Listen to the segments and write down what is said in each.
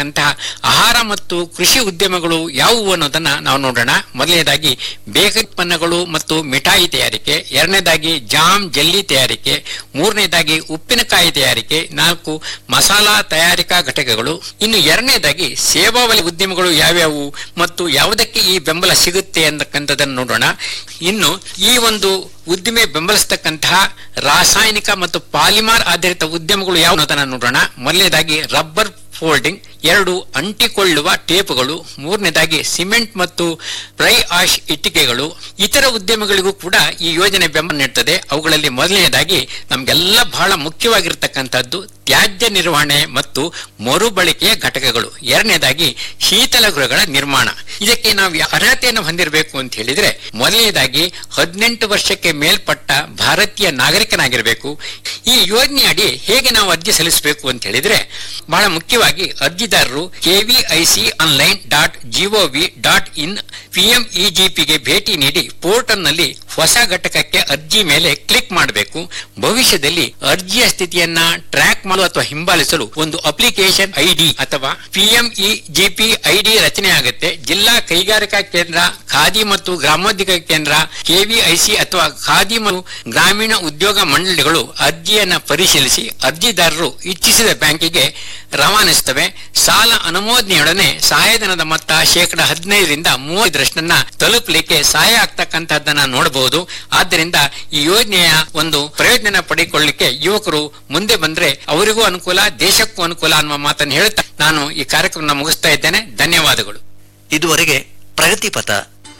ಬೆಳೆಸ್ತಕ್ಕಂತಹ ಆಹಾರ ಮತ್ತು ಕೃಷಿ ಉದ್ಯಮಗಳು ಯಾವುವು ಅನ್ನೋದನ್ನ ನಾವು ನೋಡೋಣ ಮೊದಲನೇದಾಗಿ ಬೇಕರಿ ಉತ್ಪನ್ನಗಳು ಮತ್ತು ಮಿಠಾಯಿ ತಯಾರಿಕೆ ಎರಡನೇದಾಗಿ ಜಾಮ್ ಜೆಲ್ಲಿ ತಯಾರಿಕೆ ಮೂರನೇದಾಗಿ ಉಪ್ಪಿನಕಾಯಿ ತಯಾರಿಕೆ ನಾಲ್ಕು ಮಸಾಲಾ ತಯಾರಿಕಾ ಘಟಕಗಳು ಇನ್ನು ಎರಡನೇದಾಗಿ ಸೇವಾ ವಲಯ ಉದ್ಯಮಗಳು ಯಾವ್ಯಾವು ಮತ್ತು ಯಾವುದಕ್ಕೆ ಈ ಬೆಂಬಲ ಸಿಗುತ್ತೆ ಅಂತಕ್ಕಂಥದ್ದನ್ನು ನೋಡೋಣ ಇನ್ನು ಈ ಒಂದು ಉದ್ದಿಮೆ ಬೆಂಬಲಿಸತಕ್ಕಂತಹ ರಾಸಾಯನಿಕ ಮತ್ತು ಪಾಲಿಮಾರ್ ಆಧಾರಿತ ಉದ್ಯಮಗಳು ಯಾವ ಅನ್ನೋದನ್ನ ನೋಡೋಣ ಮೊದಲನೇದಾಗಿ ರಬ್ಬರ್ ಫೋಲ್ಡಿಂಗ್ ಎರಡು ಅಂಟಿಕೊಳ್ಳುವ ಟೇಪುಗಳು ಮೂರನೇದಾಗಿ ಸಿಮೆಂಟ್ ಮತ್ತು ಫ್ರೈ ಆಶ್ ಇಟ್ಟಿಗೆಗಳು ಇತರ ಉದ್ಯಮಗಳಿಗೂ ಕೂಡ ಈ ಯೋಜನೆ ಬೆಂಬಲ ನೀಡುತ್ತದೆ ಅವುಗಳಲ್ಲಿ ಮೊದಲನೇದಾಗಿ ನಮಗೆಲ್ಲ ಬಹಳ ಮುಖ್ಯವಾಗಿರ್ತಕ್ಕಂಥದ್ದು ತ್ಯಾಜ್ಯ ನಿರ್ವಹಣೆ ಮತ್ತು ಮರುಬಳಕೆಯ ಘಟಕಗಳು ಎರಡನೇದಾಗಿ ಶೀತಲ ಗೃಹಗಳ ನಿರ್ಮಾಣ ಇದಕ್ಕೆ ನಾವು ಯಾ- ಅರ್ಹತೆಯನ್ನು ಹೊಂದಿರಬೇಕು ಅಂತ ಹೇಳಿದ್ರೆ ಮೊದಲನೇದಾಗಿ ಹದಿನೆಂಟು ವರ್ಷಕ್ಕೆ ಮೇಲ್ಪಟ್ಟ ಭಾರತೀಯ ನಾಗರಿಕನಾಗಿರಬೇಕು ಈ ಯೋಜನೆ ಅಡಿ ಹೇಗೆ ನಾವು ಅರ್ಜಿ ಸಲ್ಲಿಸಬೇಕು ಅಂತ ಹೇಳಿದ್ರೆ ಬಹಳ ಮುಖ್ಯವಾಗಿ ಅರ್ಜಿದಾರರು KVIC online dot GOV dot in ಪಿಎಂಇಜಿಪಿಗೆ ಭೇಟಿ ನೀಡಿ ಪೋರ್ಟಲ್ ನಲ್ಲಿ ಹೊಸ ಘಟಕಕ್ಕೆ ಅರ್ಜಿ ಮೇಲೆ ಕ್ಲಿಕ್ ಮಾಡಬೇಕು ಭವಿಷ್ಯದಲ್ಲಿ ಅರ್ಜಿಯ ಸ್ಥಿತಿಯನ್ನ ಟ್ರ್ಯಾಕ್ ಮಾಡಲು ಅಥವಾ ಹಿಂಬಾಲಿಸಲು ಒಂದು ಅಪ್ಲಿಕೇಶನ್ ಐಡಿ ಅಥವಾ ಪಿಎಂಇಜಿಪಿ ಐಡಿ ರಚನೆ ಆಗುತ್ತೆ ಜಿಲ್ಲಾ ಕೈಗಾರಿಕಾ ಕೇಂದ್ರ ಖಾದಿ ಮತ್ತು ಗ್ರಾಮೋದ್ಯೋಗ ಕೇಂದ್ರ ಕೆವಿಐಸಿ ಅಥವಾ ಖಾದಿ ಮತ್ತು ಗ್ರಾಮೀಣ ಉದ್ಯೋಗ ಮಂಡಳಿಗಳು ಅರ್ಜಿಯನ್ನ ಪರಿಶೀಲಿಸಿ ಅರ್ಜಿದಾರರು ಇಚ್ಛಿಸಿದ ಬ್ಯಾಂಕಿಗೆ ರವಾನಿಸುತ್ತವೆ ಸಾಲ ಅನುಮೋದನೆಯೊಡನೆ ಸಹಾಯಧನದ ಮೊತ್ತ ಶೇಕಡ ಹದಿನೈದರಿಂದ ಮೂವತ್ತರಷ್ಟನ್ನ ತಲುಪಲಿಕ್ಕೆ ಸಹಾಯ ಆಗ್ತಕ್ಕಂಥದ್ದನ್ನ ನೋಡಬಹುದು ಆದ್ದರಿಂದ ಈ ಯೋಜನೆಯ ಒಂದು ಪ್ರಯೋಜನ ಪಡೆದುಕೊಳ್ಳಿಕ್ಕೆ ಯುವಕರು ಮುಂದೆ ಬಂದ್ರೆ ಅವರಿಗೂ ಅನುಕೂಲ ದೇಶಕ್ಕೂ ಅನುಕೂಲ ಅನ್ನುವ ಮಾತನ್ನು ಹೇಳುತ್ತಾ ನಾನು ಈ ಕಾರ್ಯಕ್ರಮ ಮುಗಿಸ್ತಾ ಇದ್ದೇನೆ ಧನ್ಯವಾದಗಳು ಇದುವರೆಗೆ ಪ್ರಗತಿಪಥ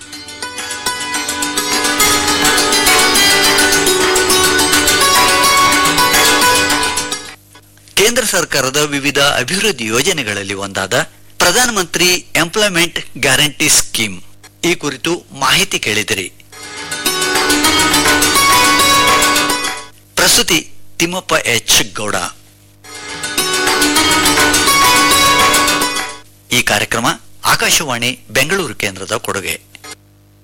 ಕೇಂದ್ರ ಸರ್ಕಾರದ ವಿವಿಧ ಅಭಿವೃದ್ಧಿ ಯೋಜನೆಗಳಲ್ಲಿ ಒಂದಾದ ಪ್ರಧಾನಮಂತ್ರಿ ಎಂಪ್ಲಾಯ್ಮೆಂಟ್ ಗ್ಯಾರಂಟಿ ಸ್ಕೀಮ್ ಈ ಕುರಿತು ಮಾಹಿತಿ ಕೇಳಿದಿರಿ ಪ್ರಸ್ತುತಿ ತಿಮ್ಮಪ್ಪ ಎಚ್ ಗೌಡ ಈ ಕಾರ್ಯಕ್ರಮ ಆಕಾಶವಾಣಿ ಬೆಂಗಳೂರು ಕೇಂದ್ರದ ಕೊಡುಗೆ